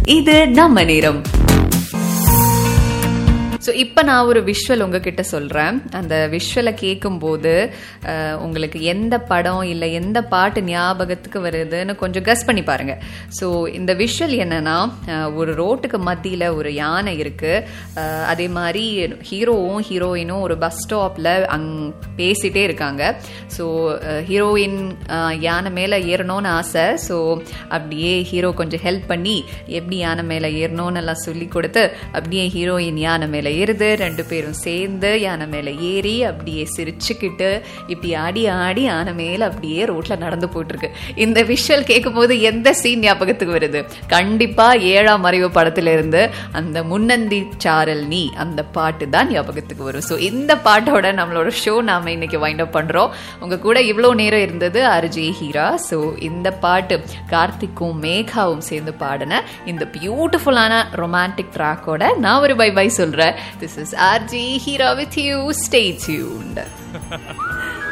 இது நம்ம நேரம் ஸோ இப்போ நான் ஒரு விஷுவல் உங்ககிட்ட சொல்கிறேன் அந்த விஷுவலை கேட்கும்போது அஹ், உங்களுக்கு எந்த படம் இல்லை எந்த பாட்டு ஞாபகத்துக்கு வருதுன்னு கொஞ்சம் கஸ் பண்ணி பாருங்க ஸோ இந்த விஷுவல் என்னன்னா அஹ், ஒரு ரோட்டுக்கு மத்தியில் ஒரு யானை இருக்கு அஹ், அதே மாதிரி ஹீரோவும் ஹீரோயினும் ஒரு பஸ் ஸ்டாப்பில் அங் பேசிட்டே இருக்காங்க ஸோ ஹீரோயின் யானை மேலே ஏறணும்னு ஆசை ஸோ அப்படியே ஹீரோ கொஞ்சம் ஹெல்ப் பண்ணி எப்படி யானை மேலே ஏறணும்னு எல்லாம் சொல்லி கொடுத்து அப்படியே ஹீரோயின் யானை மேலே ஏறுது ரெண்டு பேரும் சேர்ந்து யானை மேலே ஏறி அப்படியே சிரிச்சுக்கிட்டு இப்படி ஆடி ஆடி யானை மேலே அப்படியே ரோட்ல நடந்து போயிட்டு இருக்கு இந்த விஷுவல் கேட்கும்போது எந்த சீன் ஞாபகத்துக்கு வருது கண்டிப்பா ஏழாம் அறிவு படத்துல இருந்து அந்த முன்னந்தி சாரல் நீ அந்த பாட்டு தான் ஞாபகத்துக்கு வரும் ஸோ இந்த பாட்டோட நம்மளோட ஷோ நாம இன்னைக்கு வைண்ட் அப் பண்றோம் உங்க கூட இவ்வளோ நேரம் இருந்தது அர்ஜே ஹீரா ஸோ இந்த பாட்டு கார்த்திக்கும் மேகாவும் சேர்ந்து பாடின இந்த பியூட்டிஃபுல்லான ரொமான்டிக் ட்ராக்கோட நான் ஒரு பை பை சொல்றேன் this is RJ Heera with you stay tuned